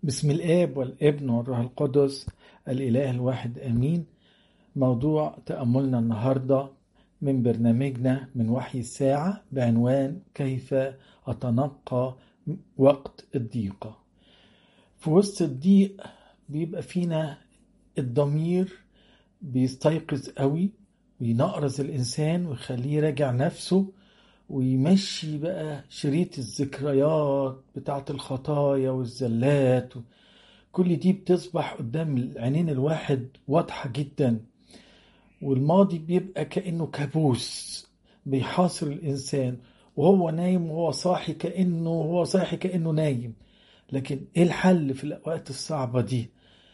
بسم الآب والابن والروح القدس الإله الواحد آمين موضوع تأملنا النهاردة من برنامجنا من وحي الساعة بعنوان كيف أتنقى وقت الضيقة في وسط الضيق بيبقى فينا الضمير بيستيقظ قوي وينقرز الإنسان ويخليه يراجع نفسه ويمشي بقى شريط الذكريات بتاعت الخطايا والزلات كل دي بتصبح قدام عينين الواحد واضحة جدا والماضي بيبقى كأنه كابوس بيحاصر الإنسان وهو نايم وهو صاحي كأنه هو صاحي كأنه نايم لكن إيه الحل في الأوقات الصعبة دي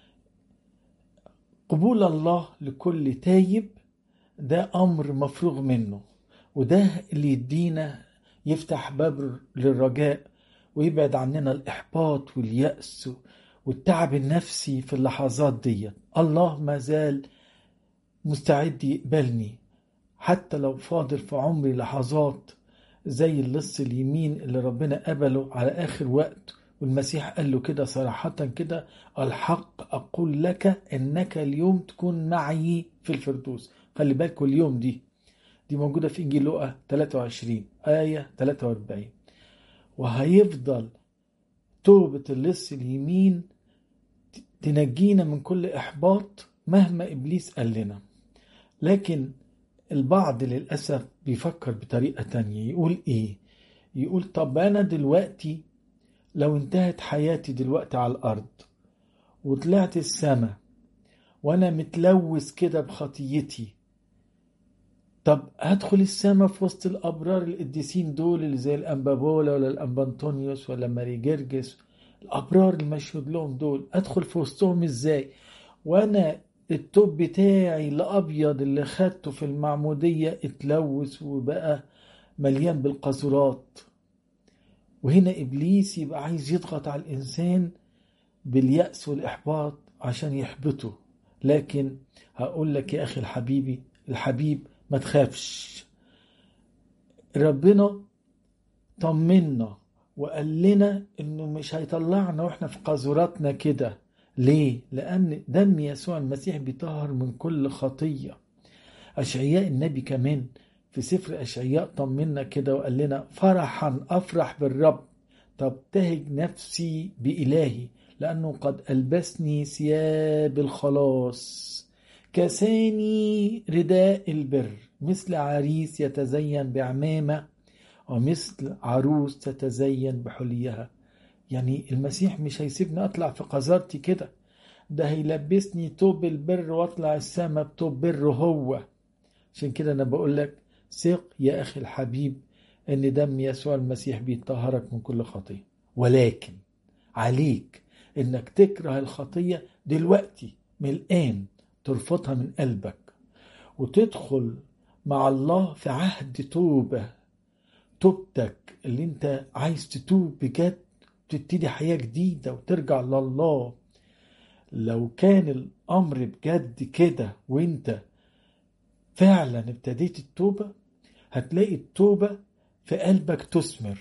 قبول الله لكل تايب ده أمر مفروغ منه وده اللي يدينا يفتح باب للرجاء ويبعد عننا الإحباط واليأس والتعب النفسي في اللحظات دي الله ما زال مستعد يقبلني حتى لو فاضل في عمري لحظات زي اللص اليمين اللي ربنا قبله على آخر وقت والمسيح قال له كده صراحة كده الحق أقول لك إنك اليوم تكون معي في الفردوس خلي بالكوا اليوم دي دي موجودة في إنجيل لوقا 23 آية 43 وهيفضل توبة اللص اليمين تنجينا من كل إحباط مهما إبليس قال لنا لكن البعض للأسف بيفكر بطريقة تانية يقول إيه يقول طب أنا دلوقتي لو انتهت حياتي دلوقتي على الأرض وطلعت السماء وأنا متلوث كده بخطيتي طب هدخل السماء في وسط الابرار القديسين دول اللي زي الانبابولا ولا الانبانطونيوس ولا ماري جرجس الابرار المشهود لهم دول ادخل في وسطهم ازاي وانا التوب بتاعي الابيض اللي خدته في المعموديه اتلوث وبقى مليان بالقذورات وهنا ابليس يبقى عايز يضغط على الانسان بالياس والاحباط عشان يحبطه لكن هقول لك يا اخي الحبيبي الحبيب ما تخافش ربنا طمنا وقال لنا انه مش هيطلعنا واحنا في قذوراتنا كده ليه لان دم يسوع المسيح بيطهر من كل خطيه اشعياء النبي كمان في سفر اشعياء طمنا كده وقال لنا فرحا افرح بالرب تبتهج نفسي بالهي لانه قد البسني ثياب الخلاص كساني رداء البر مثل عريس يتزين بعمامة ومثل عروس تتزين بحليها يعني المسيح مش هيسيبني اطلع في قذارتي كده ده هيلبسني توب البر واطلع السما بتوب بر هو عشان كده انا بقول لك ثق يا اخي الحبيب ان دم يسوع المسيح بيطهرك من كل خطيه ولكن عليك انك تكره الخطيه دلوقتي من الان ترفضها من قلبك وتدخل مع الله في عهد توبة توبتك اللي انت عايز تتوب بجد تبتدي حياة جديدة وترجع لله لو كان الأمر بجد كده وانت فعلا ابتديت التوبة هتلاقي التوبة في قلبك تثمر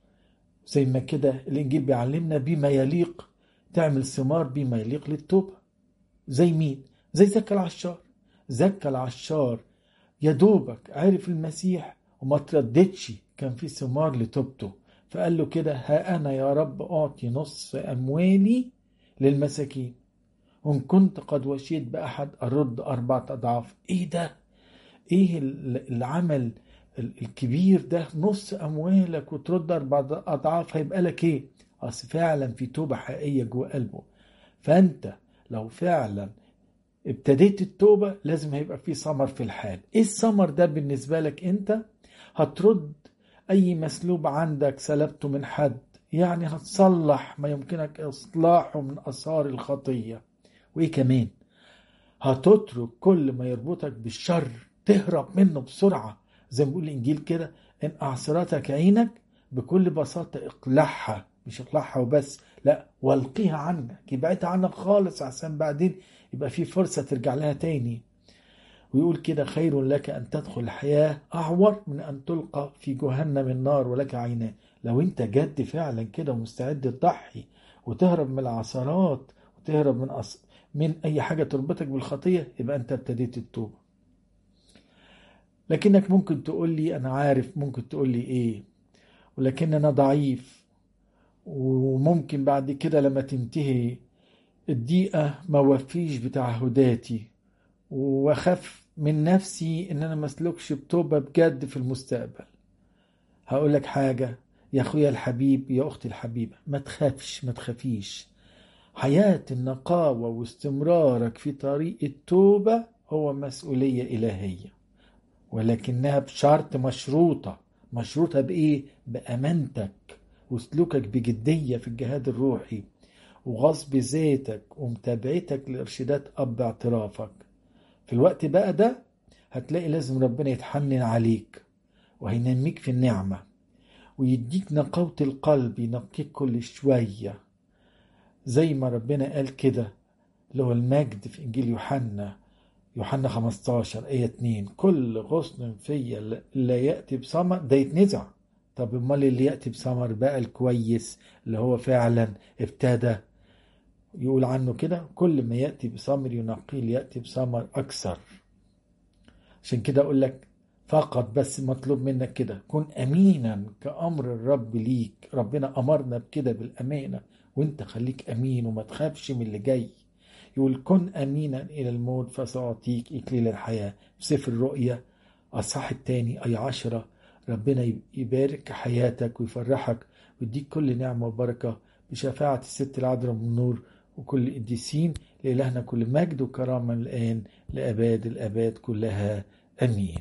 زي ما كده الإنجيل بيعلمنا بما يليق تعمل ثمار بما يليق للتوبة زي مين؟ زي زكا العشار زكا العشار يا دوبك عرف المسيح وما ترددش كان في ثمار لتوبته فقال له كده ها أنا يا رب أعطي نصف أموالي للمساكين وإن كنت قد وشيت بأحد أرد أربعة أضعاف إيه ده؟ إيه العمل الكبير ده نص أموالك وترد أربعة أضعاف هيبقى لك إيه؟ أصل فعلا في توبة حقيقية جوه قلبه فأنت لو فعلا ابتديت التوبة لازم هيبقى في ثمر في الحال ايه الثمر ده بالنسبة لك انت هترد اي مسلوب عندك سلبته من حد يعني هتصلح ما يمكنك اصلاحه من اثار الخطية وايه كمان هتترك كل ما يربطك بالشر تهرب منه بسرعة زي ما بيقول الانجيل كده ان اعصرتك عينك بكل بساطة اقلعها مش اقلعها وبس لا والقيها عنك يبعدها عنك خالص عشان بعدين يبقى في فرصة ترجع لها تاني ويقول كده خير لك أن تدخل الحياة أعور من أن تلقى في جهنم النار ولك عينان لو أنت جد فعلا كده ومستعد تضحي وتهرب من العثرات وتهرب من أص... من اي حاجه تربطك بالخطيه يبقى انت ابتديت التوبه لكنك ممكن تقول لي انا عارف ممكن تقول لي ايه ولكن انا ضعيف وممكن بعد كده لما تنتهي الدقيقة ما وفيش بتعهداتي واخاف من نفسي ان انا مسلكش بتوبة بجد في المستقبل هقول لك حاجة يا اخويا الحبيب يا اختي الحبيبة ما تخافش ما تخافيش حياة النقاوة واستمرارك في طريق التوبة هو مسؤولية إلهية ولكنها بشرط مشروطة مشروطة بإيه؟ بأمانتك وسلوكك بجدية في الجهاد الروحي وغصب ذاتك ومتابعتك لإرشادات أب اعترافك في الوقت بقى ده هتلاقي لازم ربنا يتحنن عليك وهينميك في النعمة ويديك نقاوة القلب ينقيك كل شوية زي ما ربنا قال كده اللي هو المجد في إنجيل يوحنا يوحنا 15 آية 2 كل غصن فيا لا يأتي بثمر ده يتنزع طب امال اللي يأتي بثمر بقى الكويس اللي هو فعلا ابتدى يقول عنه كده كل ما يأتي بثمر ينقيه ليأتي بثمر أكثر عشان كده أقول لك فقط بس مطلوب منك كده كن أمينا كأمر الرب ليك ربنا أمرنا بكده بالأمانة وانت خليك أمين وما تخافش من اللي جاي يقول كن أمينا إلى الموت فسأعطيك إكليل الحياة في سفر الرؤيا أصح التاني أي عشرة ربنا يبارك حياتك ويفرحك ويديك كل نعمة وبركة بشفاعة الست العذراء من النور وكل القديسين لإلهنا كل مجد وكرامة الآن لأباد الأباد كلها أمين